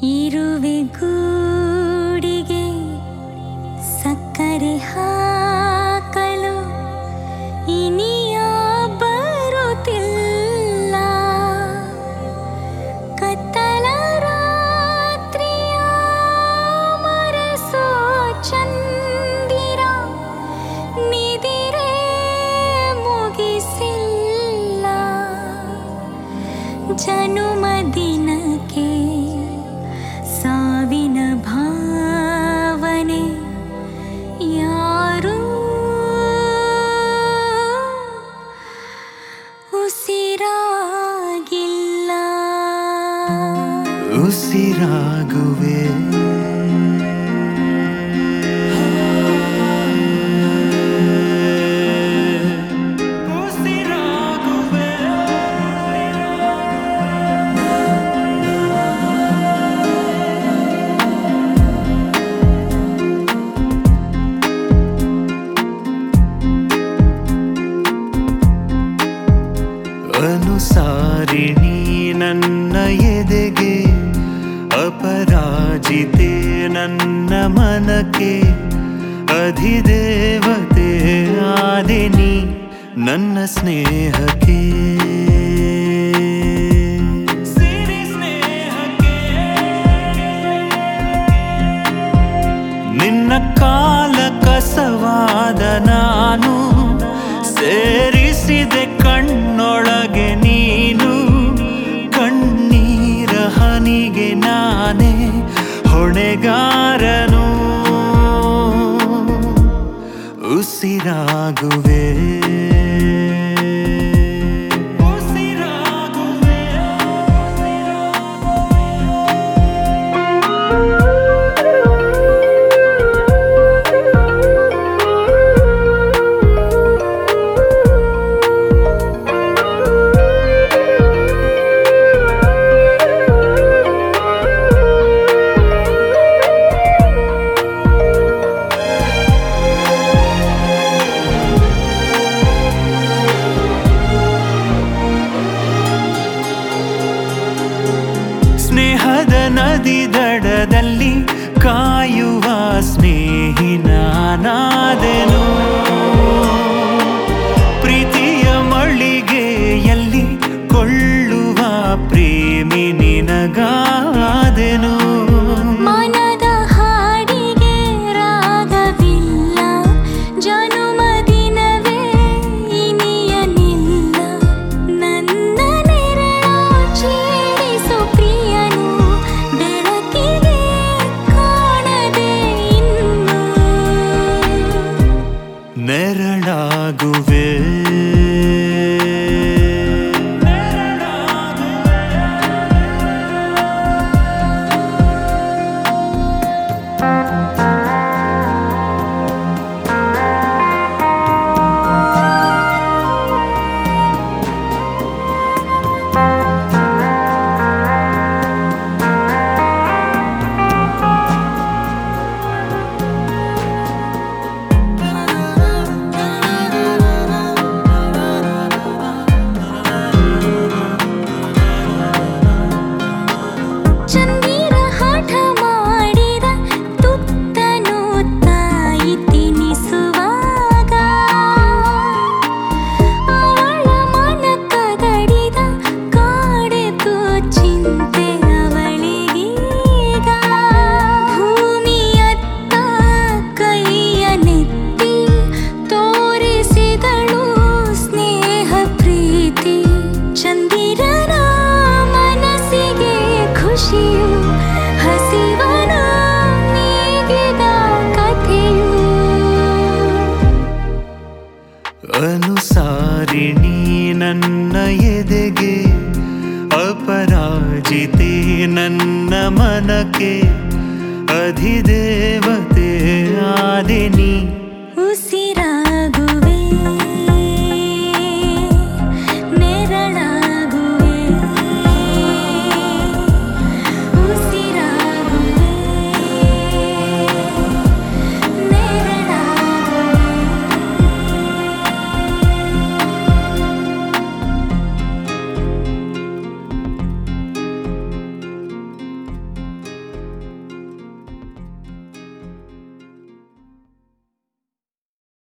ಇರುವೆ ಗೂಡಿಗೆ ಸಕ್ಕರೆ ಹಾಕಲು ಇನಿಯ ಬರುತ್ತಿಲ್ಲ ಕತ್ತಲ ರಾತ್ರಿಯ ಮರೆಸೋ ಚಂದಿರ ನಿದಿರೆ ಮುಗಿಸಿಲ್ಲ ಜನುಮ ದಿನಕ್ಕೆ ಸಾವಿನ ಭಾವನೆ ಯಾರು ಉಸಿರಾಗಿಲ್ಲ ಉಸಿರಾಗುವೆ ಉಸಿರಾಗುವೆ ಅನುಸಾರಿಣಿ ನನ್ನ ಎದೆಗೆ ಅಪರಾಜಿತೆ ನನ್ನ ಮನಕ್ಕೆ ಅಧಿದೇವತೆ ಆದಿನಿ ನನ್ನ ಸ್ನೇಹಕ್ಕೆ ಸಿರಿ ಸ್ನೇಹಕ್ಕೆ ನಿನ್ನ ಕಾಲ ಕಸವಾದ ನಾನು ಸೇರಿಸಿದೆ ಕಣ್ಣೊಳಗೆ ನೀನು ಕಣ್ಣೀರ ಹನಿಗೆ ನಾನೇ ಹೊಣೆಗಾರನು ಉಸಿರಾಗುವೆ ಉಸಿರಾಗುವೆ ಸ್ನೇಹದ ನದಿ ದಡದಲ್ಲಿ ಕಾಯುವ ಸ್ನೇಹಿ ನಾನಾದೆನು ಪ್ರೀತಿಯ ಮಳಿಗೆಯಲ್ಲಿ ಕೊಳ್ಳುವ ಪ್ರೇಮಿ ನಿನಗಾದೆನು ಮನದ ಹಾಡಿಗೆ ರಾಗವಿಲ್ಲ ಜನುಮ ದಿನವೇ ಇನಿಯನಿಲ್ಲ ನನ್ನ ನೆರಳ ಚೀರಿಸು ಪ್ರಿಯನು ಬೆಳಕಿಗೆ ಕಾಣದೆ ಇನ್ನು ನೆರಳಾಗುವೆ ಚಂದಿರ ಹಠ ಮಾಡಿದ ತುತ್ತನು ತಾಯಿ ತಿನಿಸುವಾಗ ಅವಳ ಮನ ಕದಡಿದ ಕಾಡೆತು ಚಿಂತೆ ಅವಳಿಗೀಗ ಭೂಮಿಯತ್ತ ಕೈಯ ನೆತ್ತಿ ತೋರಿಸಿದಳು ಸ್ನೇಹ ಪ್ರೀತಿ ಚಂದಿರನ ಮನಸ್ಸಿಗೆ ಖುಷಿಯು ಹಸಿವನ ನೀಗಿದ ಕಥೆಯು ಅನುಸಾರಿಣಿ ನನ್ನ ಎದೆಗೆ ಅಪರಾಜಿತೆ ನನ್ನ ಮನಕ್ಕೆ ಅಧಿದೇವತೆ